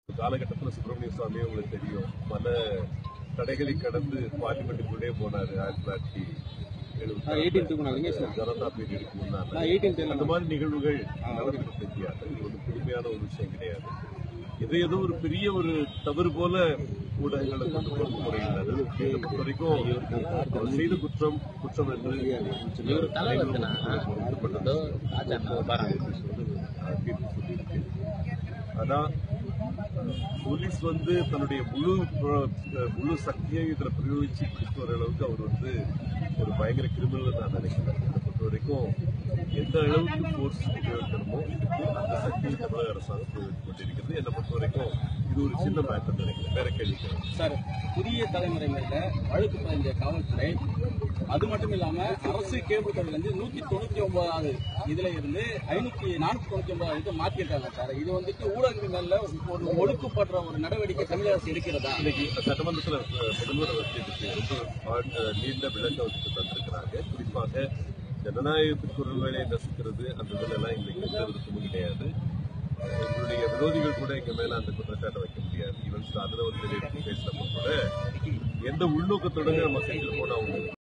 காலகட்டத்தில் சுப்பிரமணிய சுவாமி உங்களுக்கு தெரியும் பல தடைகளை கடந்து பார்லிமெண்ட்டுக்குள்ளே போனாரு ஆயிரத்தி தொள்ளாயிரத்தி நான் 18 க்கு நான் லிங்கேஷ் ஜனதா பீரியடுக்கு முன்னால நான் 18 அந்த மாதிரி நிகழ்வுகள் நடந்துட்டு தெரியாது இது ஒரு புதுமையான ஒரு விஷயம் கிடையாது இது ஏதோ ஒரு பெரிய ஒரு தவறு போல ஊடகங்களை கொண்டு போக முறையினர் என்னை பொறுத்த வரைக்கும் அவர் செய்த குற்றம் குற்றம் என்று அனைவரும் ஒப்புக்கொண்டது. தீர்ப்பு சொல்லியிருக்கு. ஆனா போலீஸ் வந்து தன்னுடைய முழு அஹ், முழு சக்தியை இதுல பிரயோகிச்சு பிடித்து வர அளவுக்கு அவர் வந்து ஒரு பயங்கர கிரிமினல் நான் நினைக்கிறேன் என்னை பொறுத்த வரைக்கும் எந்த அளவுக்கு போர்ஸ் பிரயோகிக்கணுமோ அந்த சக்தியை தமிழக அரசாங்கம் பிரயோகித்துக் கொண்டிருக்கிறது என்னை பொறுத்த வரைக்கும் இது ஒரு சின்ன மேட்டர் நினைக்கிறேன் வேற கேள்வி கிடையாது. சார் புதிய தலைமுறை மேல வழக்கு பதிஞ்ச காவல்துறை அது மட்டும் இல்லாம அரசு கேபிள் தொடர்ல இருந்து நூத்தி தொண்ணூத்தி ஒன்பதாவது இதுல இருந்து ஐநூத்தி நானூத்தி தொண்ணூத்தி ஒன்பதாவது மாத்திருக்காங்க சார் இது வந்துட்டு ஊடகங்கள் மேல ஒரு ஒடுக்கப்படுற ஒரு நடவடிக்கை தமிழக அரசு எடுக்கிறதா இன்னைக்கு சட்டமன்றத்தில் அஹ், முதல்வர் வந்து இதுக்கு ரொம்ப ஆழ்- நீண்ட விளக்கம் தந்திருக்கிறாங்க குறிப்பாக ஜனநாயகத்துக்கு ஒரு வேலையை நசுக்கிறது அந்த இதெல்லாம் எங்களுக்கு எந்த விருப்பமும் கிடையாது எங்களுடைய விரோதிகள் கூட எங்க மேல அந்த குற்றச்சாட்டை வைக்க முடியாது ஈவன் ஸ்டாலின் அவர்கள் எடுத்து பேசினப்போ கூட எந்த உள்நோக்கத்தோட நம்ம செஞ்சிருப்போம் அவங்க